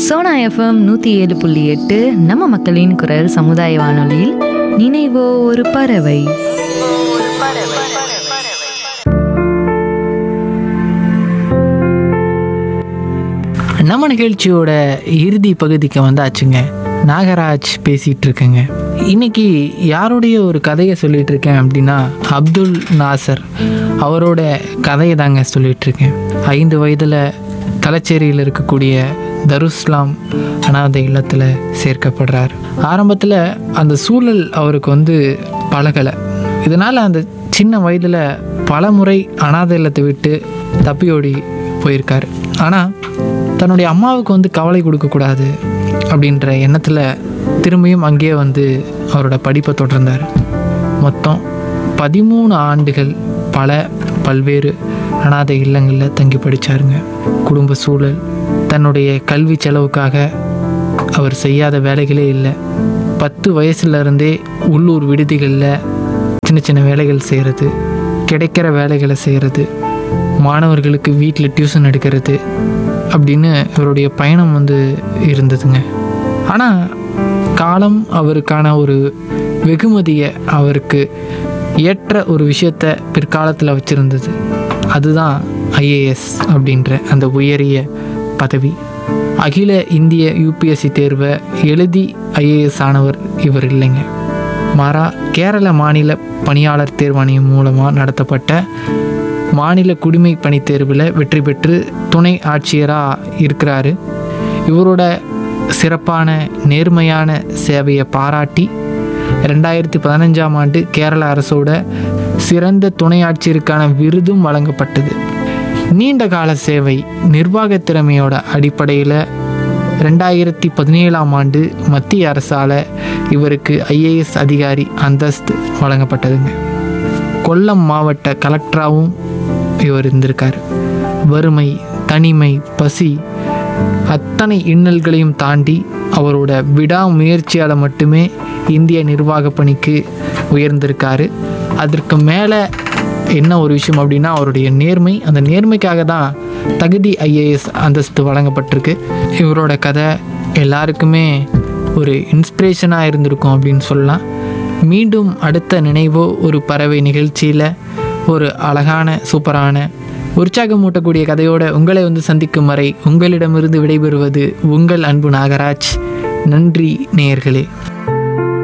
Sona FM நூற்றி ஏழு புள்ளி எட்டு நம்ம மக்களின் குரல் சமுதாய வானொலியில் நினைவோ ஒரு பறவை நம்ம நிகழ்ச்சியோட இறுதி பகுதிக்கு வந்தாச்சுங்க நாகராஜ் பேசிகிட்டு இருக்கேங்க இன்னைக்கு யாருடைய ஒரு கதையை சொல்லிட்டு இருக்கேன் அப்படின்னா அப்துல் நாசர் அவரோட கதையை தாங்க சொல்லிட்டு இருக்கேன் ஐந்து வயதில் தலச்சேரியில் இருக்கக்கூடிய தருஸ்லாம் அனாதை இல்லத்தில் சேர்க்கப்படுறார் ஆரம்பத்தில் அந்த சூழல் அவருக்கு வந்து பழகலை இதனால் அந்த சின்ன வயதில் பல முறை அனாதை இல்லத்தை விட்டு தப்பியோடி போயிருக்காரு ஆனால் தன்னுடைய அம்மாவுக்கு வந்து கவலை கொடுக்கக்கூடாது அப்படின்ற எண்ணத்தில் திரும்பியும் அங்கேயே வந்து அவரோட படிப்பை தொடர்ந்தார் மொத்தம் பதிமூணு ஆண்டுகள் பல பல்வேறு அனாதை இல்லங்களில் தங்கி படித்தாருங்க குடும்ப சூழல் தன்னுடைய கல்வி செலவுக்காக அவர் செய்யாத வேலைகளே இல்லை பத்து வயசுல இருந்தே உள்ளூர் விடுதிகளில் சின்ன சின்ன வேலைகள் செய்கிறது கிடைக்கிற வேலைகளை செய்கிறது மாணவர்களுக்கு வீட்டில் டியூஷன் எடுக்கிறது அப்படின்னு இவருடைய பயணம் வந்து இருந்ததுங்க ஆனால் காலம் அவருக்கான ஒரு வெகுமதியை அவருக்கு ஏற்ற ஒரு விஷயத்தை பிற்காலத்தில் வச்சுருந்தது அதுதான் ஐஏஎஸ் அப்படின்ற அந்த உயரிய பதவி அகில இந்திய யூபிஎஸ்சி தேர்வை எழுதி ஐஏஎஸ் ஆனவர் இவர் இல்லைங்க மாறா கேரள மாநில பணியாளர் தேர்வாணையம் மூலமாக நடத்தப்பட்ட மாநில குடிமை பணி தேர்வில் வெற்றி பெற்று துணை ஆட்சியராக இருக்கிறாரு இவரோட சிறப்பான நேர்மையான சேவையை பாராட்டி ரெண்டாயிரத்தி பதினஞ்சாம் ஆண்டு கேரள அரசோட சிறந்த துணை ஆட்சியருக்கான விருதும் வழங்கப்பட்டது நீண்ட கால சேவை நிர்வாகத் திறமையோட அடிப்படையில் ரெண்டாயிரத்தி பதினேழாம் ஆண்டு மத்திய அரசால் இவருக்கு ஐஏஎஸ் அதிகாரி அந்தஸ்து வழங்கப்பட்டதுங்க கொல்லம் மாவட்ட கலெக்டராகவும் இவர் இருந்திருக்கார் வறுமை தனிமை பசி அத்தனை இன்னல்களையும் தாண்டி அவரோட விடாமுயற்சியால் மட்டுமே இந்திய நிர்வாக பணிக்கு உயர்ந்திருக்காரு அதற்கு மேலே என்ன ஒரு விஷயம் அப்படின்னா அவருடைய நேர்மை அந்த நேர்மைக்காக தான் தகுதி ஐஏஎஸ் அந்தஸ்து வழங்கப்பட்டிருக்கு இவரோட கதை எல்லாருக்குமே ஒரு இன்ஸ்பிரேஷனாக இருந்திருக்கும் அப்படின்னு சொல்லலாம் மீண்டும் அடுத்த நினைவோ ஒரு பறவை நிகழ்ச்சியில் ஒரு அழகான சூப்பரான உற்சாகமூட்டக்கூடிய கதையோட உங்களை வந்து சந்திக்கும் வரை உங்களிடமிருந்து விடைபெறுவது உங்கள் அன்பு நாகராஜ் நன்றி நேயர்களே